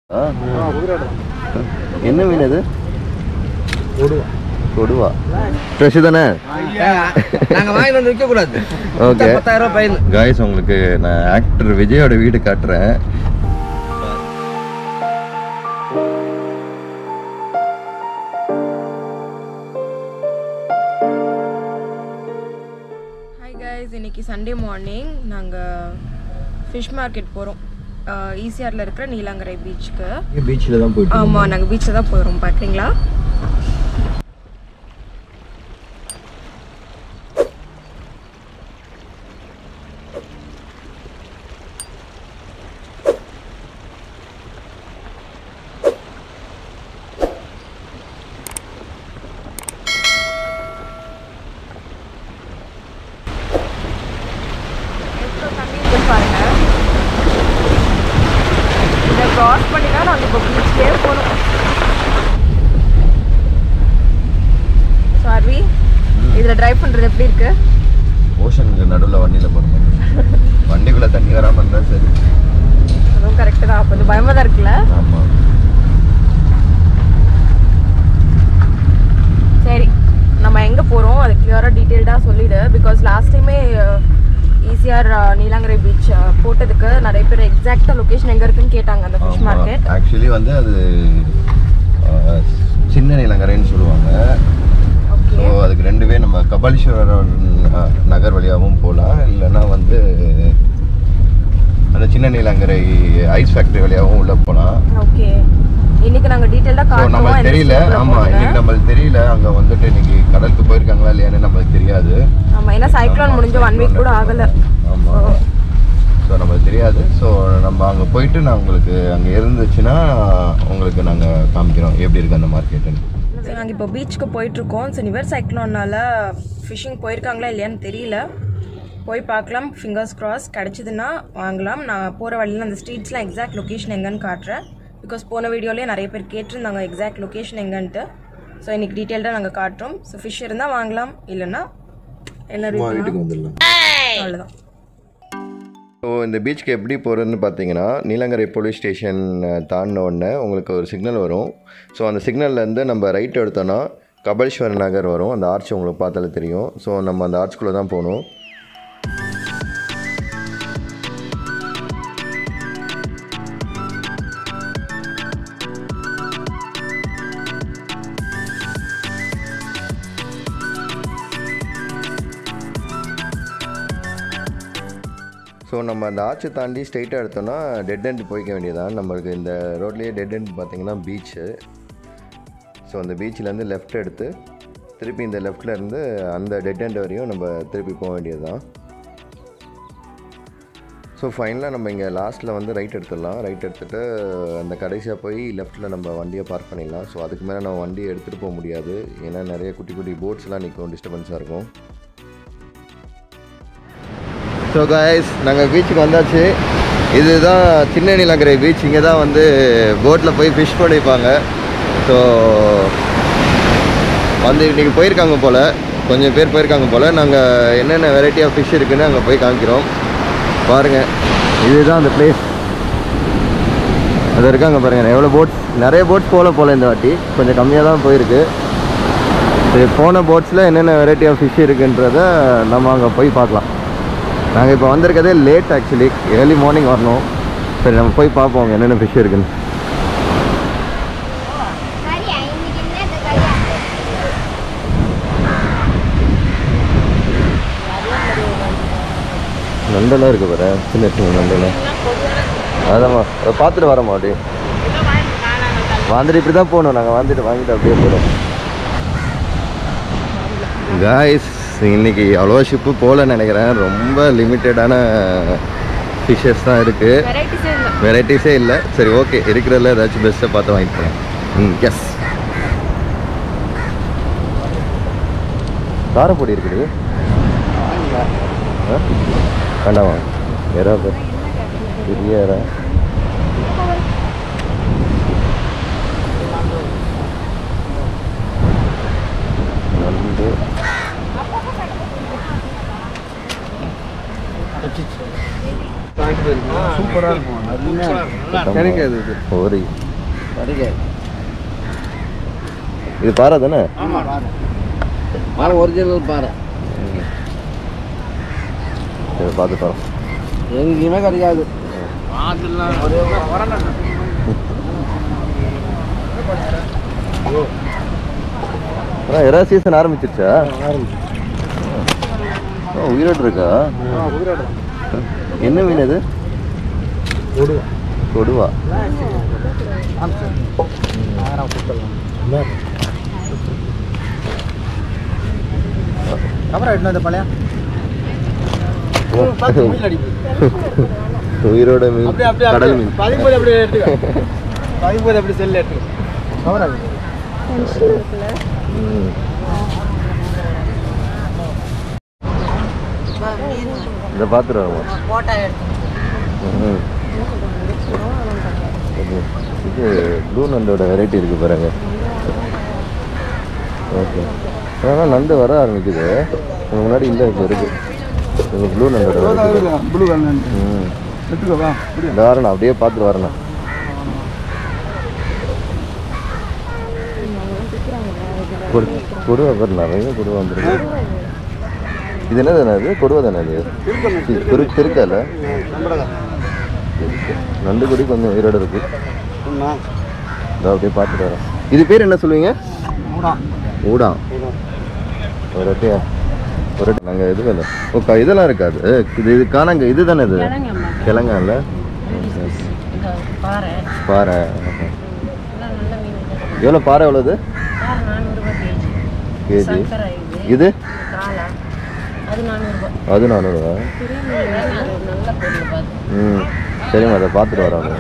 ஆ என்ன மீன் இது கொடுவா ஃப்ரெஷ் தானே நாங்க வாங்கி வந்து விற்க கூடாது ஓகே பத்தாயிரம் ரூபாய் பயன் காய்ஸ் உங்களுக்கு நான் ஆக்டர் விஜயோட வீடு காட்டுறேன் ஹாய் கைஸ் இன்னைக்கு சண்டே மார்னிங் நாங்கள் ஃபிஷ் மார்க்கெட் போகிறோம் ஈசிஆரில் இருக்கிற நீலாங்கரை பீச்சுக்கு பீச்சில் தான் போயிட்டு ஆமாம் நாங்கள் பீச்சில் தான் போகிறோம் பார்க்குறீங்களா பாருங்க இதை கிராஸ் பண்ணி தான் நாங்கள் இப்போ பீச்சுக்கே போகணும் ஸோ அர்வி இதில் டிரைவ் பண்ணுறது எப்படி இருக்கு ஓஷனுக்கு நடுவில் வண்டியில் போகிற மாதிரி வண்டிக்குள்ளே தண்ணி வராமல் இருந்தால் சரி அதுவும் கரெக்டு தான் கொஞ்சம் பயமாக தான் இருக்குல்ல ஆமாம் சரி நம்ம எங்கே போகிறோம் அது கிளியராக டீட்டெயில்டாக சொல்லிடு பிகாஸ் லாஸ்ட் டைமே ஈஸிஆர் நீலாங்கரை பீச் போட்டதுக்கு நிறைய பேர் எக்ஸாக்டாக லொக்கேஷன் எங்கே இருக்குன்னு கேட்டாங்க அந்த ஃபிஷ் மார்க்கெட் ஆக்சுவலி வந்து அது ஆ, சின்ன நிலங்கரைன்னு சொல்லுவாங்க ஸோ ஓகே அதுக்கு ரெண்டுவே நம்ம கபாலீஸ்வரர் ந- நகர் வழியாகவும் போகலாம் இல்லைன்னா வந்து அந்த சின்ன நீலங்கரை ஐஸ் ஃபேக்ட்ரி வழியாகவும் உள்ளே போகலாம் ஓகே இன்னைக்கு நாங்கள் டீட்டெயிலாக ஸோ காட்டுவோம் நம்மளுக்கு தெரியல ஆமாம் இன்னைக்கு நம்மளுக்கு தெரியல அங்கே வந்துட்டு இன்னைக்கு கடலுக்கு போயிருக்காங்களா இல்லையான்னு நம்மளுக்கு தெரியாது ஆமாம் ஏன்னா சைக்ளோன் முடிஞ்ச ஒன் வீக் கூட ஆகலை ஆமாம் ஸோ நம்மளுக்கு தெரியாது ஸோ நம்ம அங்கே போயிட்டு நான் உங்களுக்கு அங்கே இருந்துச்சுன்னா உங்களுக்கு நாங்கள் காமிக்கிறோம் எப்படி இருக்கு அந்த மார்க்கெட்டுன்னு நாங்கள் இப்போ பீச்சுக்கு போயிட்டுருக்கோம் ஸோ நிவர் சைக்ளோன்னால ஃபிஷிங் போயிருக்காங்களா இல்லையான்னு தெரியல போய் பார்க்கலாம் ஃபிங்கர்ஸ் கிராஸ் கிடச்சிதுன்னா வாங்கலாம் நான் போகிற வழியில் அந்த ஸ்ட்ரீட்ஸ்லாம் எக்ஸாக்ட் லொக்கேஷன் எங்கன்னு காட்டுறேன் பிகாஸ் போன வீடியோலேயே நிறைய பேர் கேட்டிருந்தாங்க எக்ஸாக்ட் லொக்கேஷன் எங்கன்ட்டு ஸோ இன்னைக்கு டீட்டெயில்டாக நாங்கள் காட்டுறோம் ஸோ ஃபிஷ் இருந்தால் வாங்கலாம் இல்லைன்னா என்ன வீட்டுக்கு வந்துடலாம் அவ்வளோதான் ஸோ இந்த பீச்சுக்கு எப்படி போகிறதுன்னு பார்த்தீங்கன்னா நீலங்கரை போலீஸ் ஸ்டேஷன் தாண்டின உடனே உங்களுக்கு ஒரு சிக்னல் வரும் ஸோ அந்த சிக்னல்லேருந்து நம்ம ரைட் எடுத்தோன்னா கபாலீஸ்வரர் நகர் வரும் அந்த ஆர்ச் உங்களுக்கு பார்த்தாலே தெரியும் ஸோ நம்ம அந்த ஆர்ச்குள்ளே தான் போகணும் ஸோ நம்ம அந்த ஆர்ச்சை தாண்டி ஸ்ட்ரைட்டாக எடுத்தோம்னா டெட் எண்ட் போய்க்க வேண்டியதான் நம்மளுக்கு இந்த ரோட்லேயே டெட் எண்ட் பார்த்தீங்கன்னா பீச்சு ஸோ அந்த பீச்சிலேருந்து லெஃப்ட் எடுத்து திருப்பி இந்த லெஃப்டில் இருந்து அந்த டெட் எண்ட் வரையும் நம்ம திருப்பி போக வேண்டியது தான் ஸோ ஃபைனலாக நம்ம இங்கே லாஸ்ட்டில் வந்து ரைட் எடுத்துடலாம் ரைட் எடுத்துகிட்டு அந்த கடைசியாக போய் லெஃப்ட்டில் நம்ம வண்டியை பார்க் பண்ணிடலாம் ஸோ அதுக்கு மேலே நம்ம வண்டியை எடுத்துகிட்டு போக முடியாது ஏன்னா நிறைய குட்டி குட்டி போட்ஸ்லாம் நிற்கும் டிஸ்டர்பன்ஸாக இருக்கும் ஸோ காய்ஸ் நாங்கள் பீச்சுக்கு வந்தாச்சு இதுதான் சின்ன நீலங்கரை பீச் இங்கே தான் வந்து போட்டில் போய் ஃபிஷ் பிடிப்பாங்க ஸோ வந்து இன்றைக்கி போயிருக்காங்க போல் கொஞ்சம் பேர் போயிருக்காங்க போல் நாங்கள் என்னென்ன வெரைட்டி ஆஃப் ஃபிஷ் இருக்குன்னு அங்கே போய் காமிக்கிறோம் பாருங்கள் இதுதான் அந்த பிளேஸ் அது இருக்காங்க பாருங்கள் எவ்வளோ போட்ஸ் நிறைய போட்ஸ் போகல போல் இந்த வாட்டி கொஞ்சம் கம்மியாக தான் போயிருக்கு சரி போன போட்ஸில் என்னென்ன வெரைட்டி ஆஃப் ஃபிஷ் இருக்குன்றத நம்ம அங்கே போய் பார்க்கலாம் நாங்கள் இப்போ வந்திருக்கதே லேட் ஆக்சுவலி ஏர்லி மார்னிங் வரணும் சரி நம்ம போய் பார்ப்போம் அங்கே என்னென்ன ஃபிஷ் இருக்குன்னு நண்டெல்லாம் இருக்கு பாரு சின்ன சின்ன நண்டெல்லாம் அதாம்மா அதை பார்த்துட்டு வரோம்மா அப்படியே வந்துட்டு இப்படி தான் போகணும் நாங்கள் வந்துட்டு வாங்கிட்டு அப்படியே போகிறோம் காய்ஸ் இன்னைக்கு அவ்வளோவா ஷிப்பு போகலன்னு நினைக்கிறேன் ரொம்ப லிமிட்டடான ஃபிஷ்ஷஸ் தான் இருக்குது வெரைட்டிஸே இல்லை வெரைட்டிஸே இல்லை சரி ஓகே இருக்கிறதுல ஏதாச்சும் பெஸ்ட்டாக பார்த்து வாங்கிட்டு போகலாம் ம் எஸ் காரப்பொடி இருக்குது ஆ? வேண்டாமா எறா பாரு. பெரிய எறா நண்டு சூப்பராக இருக்கும் கிடைக்காது இது ஓரி கிடைக்காது இது பாறை தானே பாறை ஒரிஜினல் பாறை சரி பார்த்து தரோம் எங்கேயுமே கிடைக்காது அதான் எறா சீசன் ஆரம்பிச்சிருச்சா ஓ உயிரோடு இருக்கா என்ன மீன் இது கொடுவா கேமரா எட்டு அந்த பழைய ஓ, உயிரோட மீன் கடல் மீன் பதிமூணு அப்படியே எடுத்துக்க பதிமூணு அப்படி செல்லு எடுத்துக்க கேமரா ம். இதை பார்த்துட்டு வரோம் ம். இது- இது ப்ளூ நண்டோட வெரைட்டி இருக்கு பாருங்க ஓகே ஆனால் நண்டு வர ஆரம்பிக்குது இதுக்கு முன்னாடி இல்லை இப்போ இருக்கு இது ப்ளூ நண்டோட வெரைட்டி ப்ளூ கலர் ம் எடுத்துக்கவா இந்த வாரம் நான் அப்படியே பார்த்துட்டு வரேண்ணா கொடு கொடுவா பாரு நிறைய கொடுவா வந்துருக்கு இது என்ன தானே இது கொடுவா தானே இது சி, திரு திருக்கல நண்டு கொடி கொஞ்சம் உயிரோட இருக்கு இதோ அப்படியே பார்த்துட்டு வரேன் இது பேர் என்ன சொல்லுவீங்க ஊடா ஒரு வாட்டியா ஒரு வாட்டி நாங்கள் இது வேலை ஓ க- இதெல்லாம் இருக்காது இது இது காணாங்க இது தானே இது கிழங்கால பாறை பாறை எல்லாம் நல்ல மீன் இது. எவ்வளோ பாறை எவ்வளோது பாறை நானூறுரூபா கேஜி கேஜி சங்கரா இது இது காளா அது நானூறுரூபா அது நானூறுவா பெரிய மீன் தானே, அது ஒரு நல்ல பொருள் பார்த்து ம் சரிம்மா அதை பார்த்துட்டு வரோம்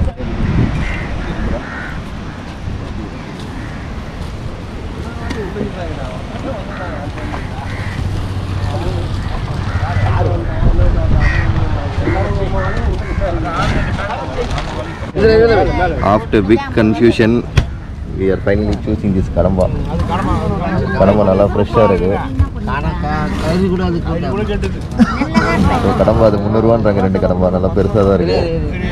after big confusion we are finally choosing this கடம்பா கடம்பா நல்லா ஃப்ரெஷ்ஷாக இருக்குது கறி கூட அது ஸோ கடம்பா அது முந்நூறுவான்றாங்க ரெண்டு கடம்பா நல்லா பெருசாக தான் இருக்கு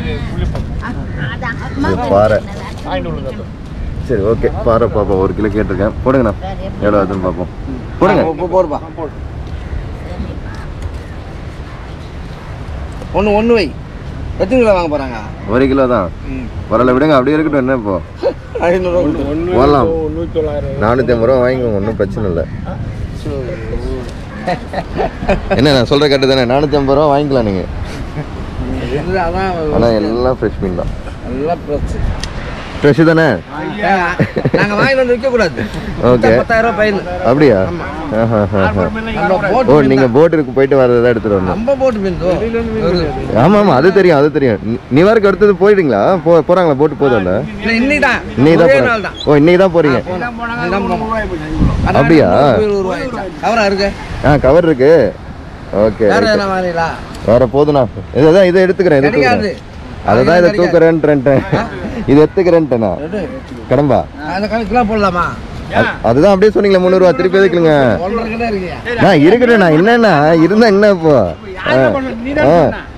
இது பாறை சரி ஓகே பாறை பார்ப்போம் ஒரு கிலோ கேட்டிருக்கேன் போடுங்கண்ணா எவ்வளோ ஆகுதுன்னு பார்ப்போம் போடுங்க போடுப்பா ஒன்று ஒன்று வை எத்தனை கிலோ வாங்க போகிறாங்க ஒரு கிலோ தான் பரவாயில்ல விடுங்க அப்படியே இருக்கட்டும் என்ன இப்போ ஐநூறுரூவா போடலாம் நானூற்றி ஐம்பது ரூபா வாங்கிக்கோங்க ஒன்றும் பிரச்சனை இல்லை என்ன நான் சொல்கிற கட்டு தானே நானூற்றி ஐம்பது ரூபா வாங்கிக்கலாம் நீங்கள் அதான் ஆனால் எல்லாம் ஃப்ரெஷ் மீன் தான் நல்லா பிரச்சனை ஃப்ரெஷ்ஷு தானே நாங்கள் வாங்கிட்டு வந்து விற்கக்கூடாது ஓகே பத்தாயிரம் ரூபாய் ஃபைன் அப்படியா ஆஹா, ஆஹா. நம்ம ஓ போட்டு நீங்கள் போட்டுக்கு போயிட்டு வரதான் எடுத்துகிட்டு வரணும் நம்ம போட்டு மீன் ஆமாம் ஆமாம் அது தெரியும் அது தெரியும் நி- நிவாருக்கு அடுத்தது போயிடுங்களா போ போகிறாங்களா போட்டு போதும்ல இல்லை இன்னைக்கு தான் இன்னைக்கு தான் ஒரே போறேன். நாள் தான் ஓ இன்னைக்கு தான் போகிறீங்க இன்னைக்கு தான் போனோம். அப்படியா? இருபது ரூபாய் கவரா இருக்கு ஆ கவர் இருக்கு ஓகே வேற எதனா வாங்கிங்களா வேற போதுண்ணா இதுதான் இதை எடுத்துக்கிறேன் இதை கிடைக்காது தூக்குறேன் அதை தான் இதை தூக்குறேன்ட்டேன் இது எடுத்துக்கிறேன்ட்டேண்ணா கடம்பா அந்த கணக்குலாம் போடலாமா அது- அதுதான் அப்படியே சொன்னீங்களே முந்நூறுவா திருப்பி எதுக்குங்க ஒன்றரை கிட்ட இருக்கியா நான் இருக்கட்டும் நான் என்னண்ணா இருந்தா என்ன இப்போ ஆ, ஆ.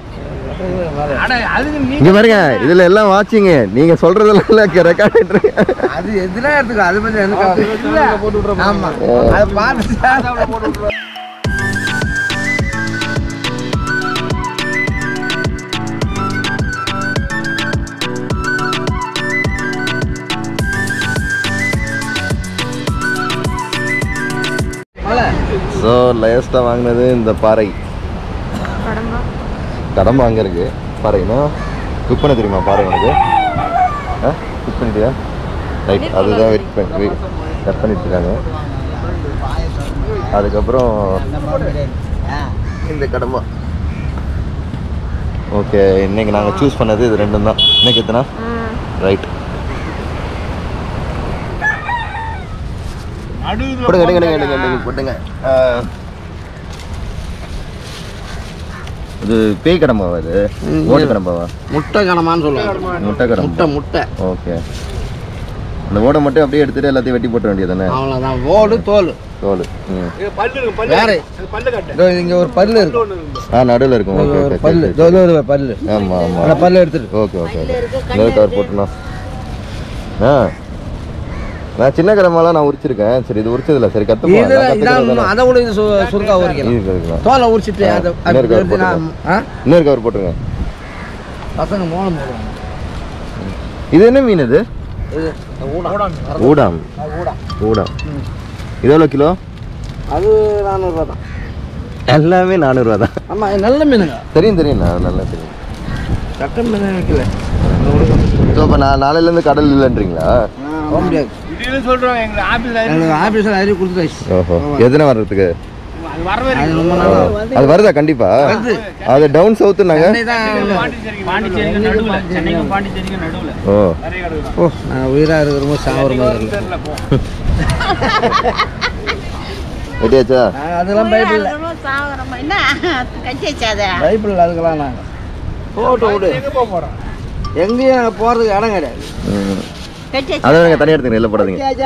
இங்க பாருங்க இதுல எல்லாம் வாட்சிங்க நீங்க சொல்றதெல்லாம் ரெக்கார்ட் ஆயிட்டு அது எதுனா எடுத்துக்கோ அது பத்தி எனக்கு ஆமா அதை பார்த்து மலை ஸோ லேஸ்ட்டாக வாங்கினது இந்த பாறை கடம்பா கடம்பா அங்கே இருக்கு பாறைனா குக் பண்ண தெரியுமா பாறை உனக்கு ஆ குக் பண்ணிட்டியா ரைட் அதுதான் வெயிட் பண்ணி கட் பண்ணிட்டு இருக்காங்க அதுக்கப்புறம் இந்த கடம்பா ஓகே இன்னைக்கு நாங்கள் சூஸ் பண்ணது இது ரெண்டும் தான் இன்னைக்கு எத்தனை ரைட் போடுங்க எடுங்க எடுங்க எடுங்க எடுங்க போட்டுங்க ஆ. இது பேய் கடம்பாவா இது ஓட்டு கடம்பாவா முட்டை கணமான்னு சொல்லுவாங்க முட்டை கடம்பா முட்டை முட்டை ஓகே அந்த ஓடை மட்டும் அப்படியே எடுத்துட்டு எல்லாத்தையும் வெட்டி போட்ட வேண்டியது தானே அவ்வளோதான் ஓடு தோல் தோல் ம் வேற இதோ இங்க ஒரு பல்லு இருக்கு ஆ நடுவில் இருக்கும் ஓகே ஒரு ஓகே பல்லு இதோ இதோ ஒரு பல்லு ஆமாம் ஆமாம் அந்த பல்லு எடுத்துட்டு ஓகே ஓகே இன்னொரு கவர் போட்டுனா ஆ நான் சின்ன கிழமெல்லாம் நான் உரிச்சிருக்கேன் சரி இது உரிச்சதில்ல சரி கற்றுப்போம் இது இதான் இன்னும் அதை கூட இது சு- சுருக்கா உரிக்கலாம் இது இருக்கலாம் தோலை உரிச்சிட்டு அதை இன்னொரு அப்படி cover எடுத்து நான் ஆ இன்னொரு கவர் போட்டுருங்க பசங்க மோளம் போடுவாங்க இது என்ன மீன் இது இது ஊடான் ஊடாம் ஊடான் ஊடாம் இது எவ்வளோ கிலோ அது நானூறுரூவா தான் எல்லாமே நானூறுரூவா தான் ஆமாம் இது நல்ல மீனுங்க தெரியும் தெரியும் நான் நல்லா தெரியும் சட்டம் மீன் வைக்கல ஸோ இப்போ நான் நாளையிலேருந்து கடல் இல்லைன்றீங்களா போக முடியாது எங்களுக்கு ஆஃபீஸில் அறிவு கொடுத்துட்டாச்சு ஓஹோ எத்தனை வர்றதுக்கு அது ரொம்ப நாள் ஆகும். அது வருதா கண்டிப்பா அது டவுன் சவுத்துனாங்க சென்னை தான் ஓ ஓ நான் உயிராக இருக்கிறமோ சாகுற மாதிரி இல்லை வெட்டியாச்சா அதெல்லாம் பைபிள் சாகுறோமா என்ன கட்சி வச்சாத பைபிள் அதுக்கெல்லாம் நாங்கள் போட்டு விடு எங்கேயும் நாங்கள் போகிறதுக்கு இடம் கிடையாது ம் கட்சி அதை நீங்கள் தனியாக எடுத்துங்க இல்லை போடாதீங்க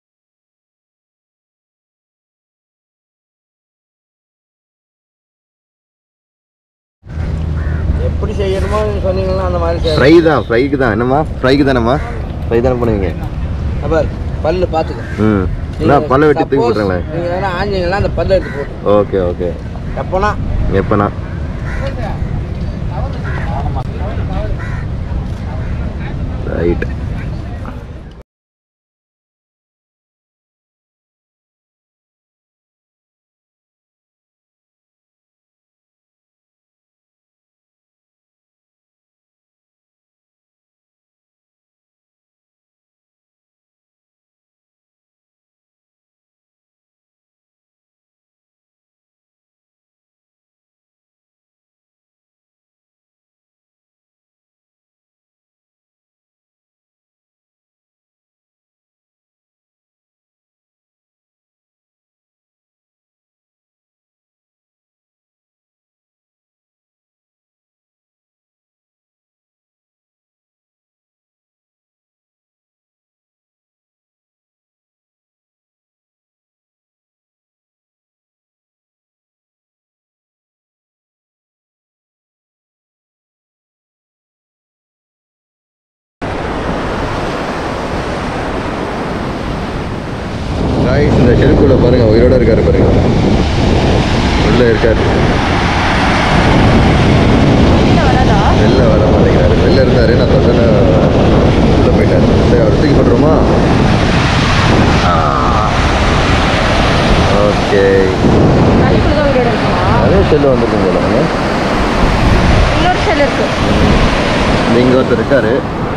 எப்படி செய்யணுமோ நீங்க சொன்னீங்கன்னா அந்த மாதிரி செய்யணும் ஃப்ரை தான் ஃப்ரைக்கு தான் என்னம்மா ஃப்ரைக்கு தானேம்மா ஃப்ரை தானே பண்ணுவீங்க அப்போ பல்லு பார்த்துக்கோ ம் என்ன பல்ல வெட்டி தூக்கி போட்டுறேங்களே நீங்கள் வேணா ஆஞ்சிங்கன்னா அந்த பல்ல எடுத்து போட்டு ஓகே ஓகே எப்போனா எப்போண்ணா ரைட் காய்ஸ் இந்த ஷெல்ஃபுல பாருங்க உயிரோட இருக்காரு பாருங்க உள்ள இருக்காரு வெளில வர மாட்டேங்கிறாரு வெளில இருந்தாரு நான் தொட்டன உள்ள போயிட்டாரு சரி அவர் தூக்கி போட்டுருமா ஓகே தண்ணிக்குள்ள தான் உயிரோட இருக்குமா அதே செல்லு வந்துருக்கும் போல ஆ? இன்னொரு ஷெல் இருக்கு இந்த இங்க ஒருத்தர் இருக்காரு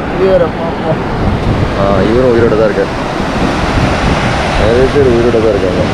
ஆ இவரும் உயிரோட தான் இருக்காரு நிறைய பேர் உயிரோட தான் இருக்காங்க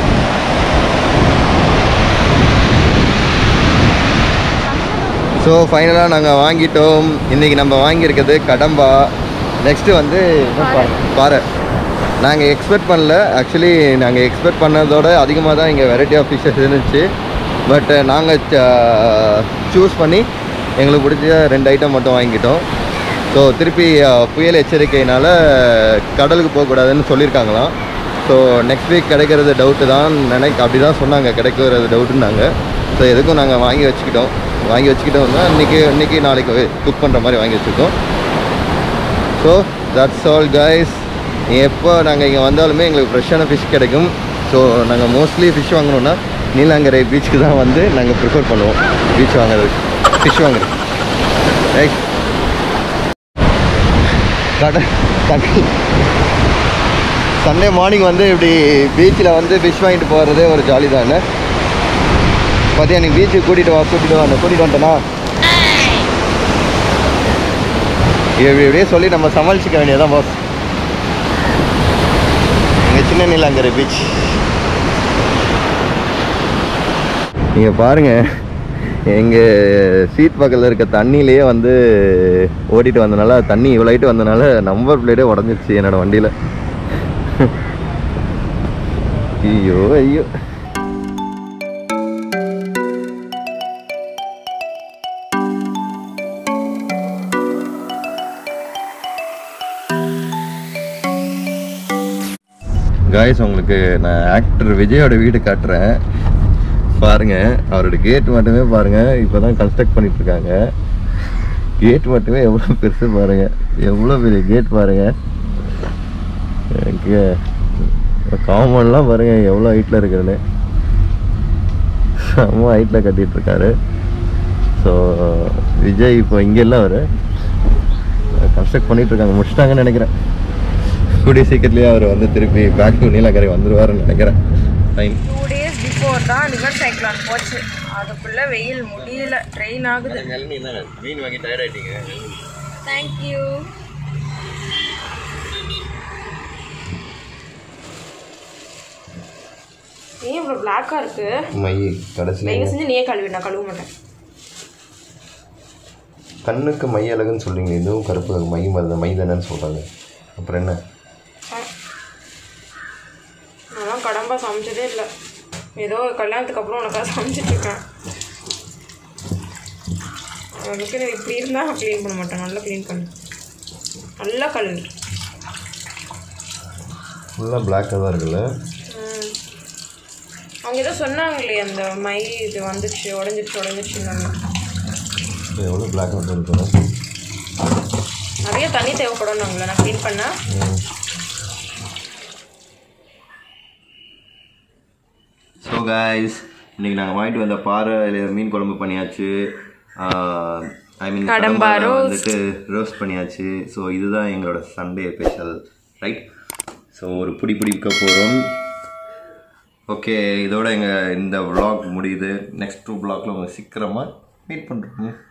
ஸோ ஃபைனலாக நாங்கள் வாங்கிட்டோம் இன்றைக்கி நம்ம வாங்கியிருக்கிறது கடம்பா நெக்ஸ்ட்டு வந்து பாறை நாங்கள் எக்ஸ்பெக்ட் பண்ணல ஆக்சுவலி நாங்கள் எக்ஸ்பெக்ட் பண்ணதோட அதிகமாக தான் இங்கே வெரைட்டி ஆஃப் ஃபிஷ்ஷஸ் இருந்துச்சு பட் நாங்கள் சூஸ் பண்ணி எங்களுக்கு பிடிச்ச ரெண்டு ஐட்டம் மட்டும் வாங்கிட்டோம் ஸோ திருப்பி அஹ், புயல் எச்சரிக்கையினால் கடலுக்கு போகக்கூடாதுன்னு சொல்லியிருக்காங்களாம் ஸோ நெக்ஸ்ட் வீக் கிடைக்கிறது டவுட்டு தான் நினைக்க அப்படி தான் சொன்னாங்க கிடைக்கிறது டவுட்டுன்னாங்க ஸோ எதுக்கும் நாங்கள் வாங்கி வச்சுக்கிட்டோம் வாங்கி வச்சுக்கிட்டோம்னா இன்றைக்கி இன்றைக்கி நாளைக்கு குக் பண்ணுற மாதிரி வாங்கி வச்சுருக்கோம் ஸோ தட்ஸ் ஆல் கைஸ் எப்போ நாங்கள் இங்கே வந்தாலுமே எங்களுக்கு ஃப்ரெஷ்ஷான ஃபிஷ் கிடைக்கும் ஸோ நாங்கள் மோஸ்ட்லி ஃபிஷ் வாங்கணுன்னா நீலாங்கரை பீச்சுக்கு தான் வந்து நாங்கள் ப்ரிஃபர் பண்ணுவோம் பீச் வாங்குறது ஃபிஷ் வாங்குறது ரைட் கடை தண்ணி சண்டே மார்னிங் வந்து இப்படி பீச்சில் வந்து ஃபிஷ் வாங்கிட்டு போகிறதே ஒரு ஜாலி தான் என்ன பார்த்தியா நீ பீச்சுக்கு கூட்டிகிட்டு வா கூட்டிகிட்டு வா கூட்டிகிட்டு வந்துட்டேனா இப்படி இப்படியே சொல்லி நம்ம சமாளிச்சிக்க வேண்டியதான் பாஸ் இங்கே சின்ன நீலாங்கரை பீச் நீங்கள் பாருங்கள் எங்கள் சீட் பக்கத்தில் இருக்க தண்ணியிலேயே வந்து ஓட்டிட்டு வந்தனால தண்ணி இவ்வளோ ஹைட்டு வந்தனால நம்பர் பிளேட்டே உடஞ்சிருச்சு என்னோட வண்டியில் ஐயோ ஐயோ காய்ஸ் உங்களுக்கு நான் ஆக்டர் விஜயோட வீடு காட்டுறேன் பாருங்க அவரோட கேட் மட்டுமே பாருங்க இப்போதான் கன்ஸ்ட்ரக்ட் பண்ணிட்டு இருக்காங்க கேட் மட்டுமே எவ்வளோ பெருசு பாருங்க எவ்வளோ பெரிய கேட் பாருங்க எனக்கு காம்பவுண்ட்லாம் பாருங்க எவ்வளோ ஹைட்டில் இருக்குதுன்னு செம்ம ஹைட்டில் கட்டிட்டு இருக்காரு ஸோ விஜய் இப்போ இங்கே இல்லை அவர் கன்ஸ்ட்ரக்ட் பண்ணிட்டு இருக்காங்க முடிச்சிட்டாங்கன்னு நினைக்கிறேன் கூடிய சீக்கிரத்துலேயே அவர் வந்து திருப்பி பேக் டு நீலக்கரை வந்துருவாருன்னு நினைக்கிறேன் ஃபைன் டூ டேஸ் பிஃபோர் தான் ரிவர் சைக்ளான் போச்சு அதுக்குள்ள வெயில் முடியல ட்ரெயின் ஆகுது மீன் வாங்கி டயர்ட் ஆயிட்டீங்க தேங்க்யூ ஏன் இவ்வளோ பிளாக்காக இருக்கு மை கடைசியில் தயவு செஞ்சு நீயே கழுவி நான் கழுவ மாட்டேன் கண்ணுக்கு மை அழகுன்னு சொல்றீங்க இதுவும் கருப்பு மை மாதிரி மை தானேன்னு சொல்கிறாங்க அப்புறம் என்ன நான்லாம் கடம்பா சமைச்சதே இல்லை ஏதோ கல்யாணத்துக்கு அப்புறம் உனக்காக சமைச்சிட்டு இருக்கேன் அதுக்கு நீ இப்படி இருந்தால் க்ளீன் பண்ண மாட்டேன் நல்லா க்ளீன் பண்ணு நல்லா கழுவி ஃபுல்லாக பிளாக்காக தான் இருக்குல்ல ம். அவங்க ஏதோ சொன்னாங்களே அந்த மை இது வந்துச்சு உடஞ்சிருச்சு உடஞ்சிருச்சுன்னு எவ்வளோ பிளாக்காக தான் இருக்கணும் நிறைய தண்ணி தேவைப்படும் நாங்களே நான் க்ளீன் பண்ணேன் ஸோ காய்ஸ் இன்னைக்கு நாங்கள் வாங்கிட்டு வந்த பாறையில் மீன் குழம்பு பண்ணியாச்சு ஐ மீன் கடம்பா roast. வந்துட்டு ரோஸ்ட் பண்ணியாச்சு ஸோ இதுதான் எங்களோட சண்டே ஸ்பெஷல் ரைட் ஸோ ஒரு பிடி பிடிக்க போகிறோம் ஓகே இதோட எங்கள் இந்த vlog முடியுது நெக்ஸ்ட் டூ vlogல உங்களை சீக்கிரமாக மீட் பண்ணுறோம்